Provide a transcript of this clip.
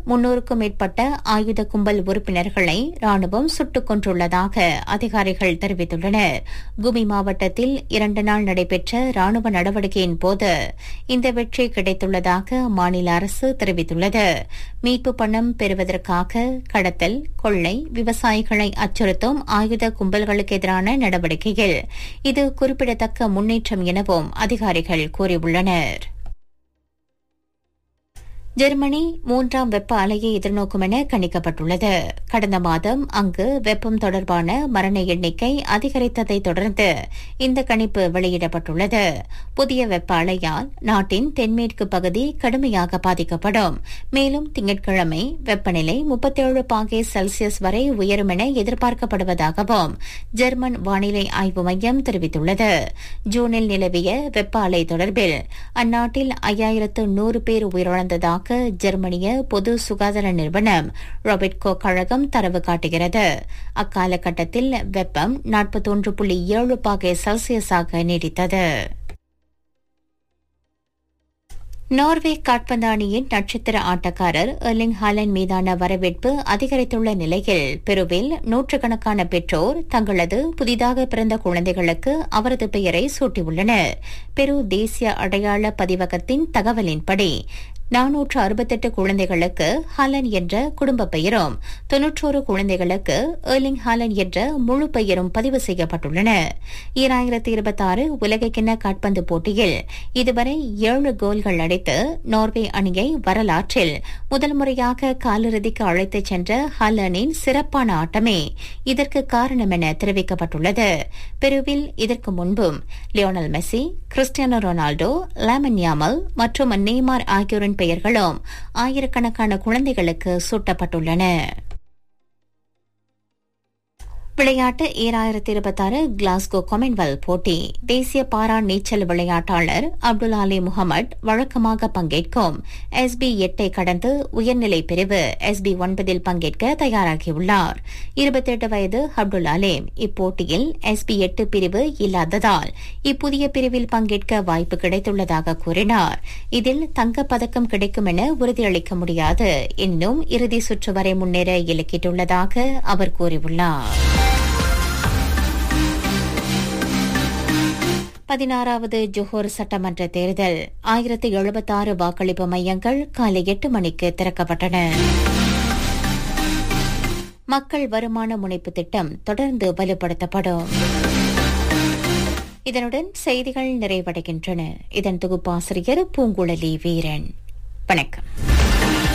முன்னூறுக்கும் மேற்பட்ட ஆயுத கும்பல் உறுப்பினர்களை ராணுவம் சுட்டுக் கொன்றுள்ளதாக அதிகாரிகள் தெரிவித்துள்ளனர் குமி மாவட்டத்தில் இரண்டு நாள் நடைபெற்ற ராணுவ நடவடிக்கையின் போது இந்த வெற்றி கிடைத்துள்ளதாக மாநில அரசு தெரிவித்துள்ளது மீட்பு பணம் பெறுவதற்காக கடத்தல் கொள்ளை விவசாயிகளை அச்சுறுத்தும் ஆயுத கும்பல்களுக்கு எதிரான நடவடிக்கையில் இது குறிப்பிடத்தக்க முன்னேற்றம் எனவும் அதிகாரிகள் கூறியுள்ளனர் ஜெர்மனி மூன்றாம் வெப்ப அலையை எதிர்நோக்கும் என கணிக்கப்பட்டுள்ளது கடந்த மாதம் அங்கு வெப்பம் தொடர்பான மரண எண்ணிக்கை அதிகரித்ததை தொடர்ந்து இந்த கணிப்பு வெளியிடப்பட்டுள்ளது புதிய வெப்ப அலையால் நாட்டின் தென்மேற்கு பகுதி கடுமையாக பாதிக்கப்படும் மேலும் திங்கட்கிழமை வெப்பநிலை முப்பத்தேழு பாகை செல்சியஸ் வரை உயரும் என எதிர்பார்க்கப்படுவதாகவும் ஜெர்மன் வானிலை ஆய்வு மையம் தெரிவித்துள்ளது ஜூனில் நிலவிய வெப்ப அலை தொடர்பில் அந்நாட்டில் ஐயாயிரத்து நூறு பேர் உயிரிழந்ததாக உள்ளதாக ஜெர்மனிய பொது சுகாதார நிறுவனம் ராபர்ட்கோ கழகம் தரவு காட்டுகிறது அக்காலகட்டத்தில் வெப்பம் நாற்பத்தொன்று புள்ளி ஏழு பாகை செல்சியஸாக நீடித்தது நார்வே காட்பந்து அணியின் நட்சத்திர ஆட்டக்காரர் எர்லிங் ஹாலன் மீதான வரவேற்பு அதிகரித்துள்ள நிலையில் பெருவில் நூற்றுக்கணக்கான பெற்றோர் தங்களது புதிதாக பிறந்த குழந்தைகளுக்கு அவரது பெயரை சூட்டியுள்ளனர் பெரு தேசிய அடையாள பதிவகத்தின் தகவலின்படி நானூற்று அறுபத்தெட்டு குழந்தைகளுக்கு ஹாலன் என்ற குடும்ப பெயரும் தொன்னூற்றோரு குழந்தைகளுக்கு ஏர்லிங் ஹாலன் என்ற முழு பெயரும் பதிவு செய்யப்பட்டுள்ளன ஈராயிரத்தி இருபத்தாறு உலகக்கிண்ண காட்பந்து போட்டியில் இதுவரை ஏழு கோல்கள் அடித்து நார்வே அணியை வரலாற்றில் முதல் முறையாக காலிறுதிக்கு அழைத்துச் சென்ற ஹாலனின் சிறப்பான ஆட்டமே இதற்கு காரணம் என தெரிவிக்கப்பட்டுள்ளது பெருவில் இதற்கு முன்பும் Lionel Messi Cristiano Ronaldo Lamine Yamal மற்றும் நெய்மார் ஆகியோரின் பெயர்களும் ஆயிரக்கணக்கான குழந்தைகளுக்கு சூட்டப்பட்டுள்ளன விளையாட்டு ஈராயிரத்தி இருபத்தாறு கிளாஸ்கோ காமன்வெல்த் போட்டி தேசிய பாரா நீச்சல் விளையாட்டாளர் அப்துல் அலி முகமது வழக்கமாக பங்கேற்கும் எஸ் பி எட்டை கடந்து உயர்நிலை பிரிவு எஸ் பி ஒன்பதில் பங்கேற்க தயாராகியுள்ளார் இருபத்தெட்டு வயது அப்துல் அலீம் இப்போட்டியில் எஸ் பி எட்டு பிரிவு இல்லாததால் இப்புதிய பிரிவில் பங்கேற்க வாய்ப்பு கிடைத்துள்ளதாக கூறினார் இதில் தங்கப்பதக்கம் கிடைக்கும் என உறுதியளிக்க முடியாது இன்னும் இறுதி சுற்று வரை முன்னேற இலக்கிட்டுள்ளதாக அவர் கூறியுள்ளார் பதினாறாவது ஜோஹர் சட்டமன்ற தேர்தல் ஆயிரத்தி எழுபத்தாறு வாக்களிப்பு மையங்கள் காலை எட்டு மணிக்கு திறக்கப்பட்டன மக்கள் வருமான முனைப்பு திட்டம் தொடர்ந்து வலுப்படுத்தப்படும் இதனுடன் செய்திகள் நிறைவடைகின்றன இதன் தொகுப்பாசிரியர் பூங்குழலி வீரன் வணக்கம்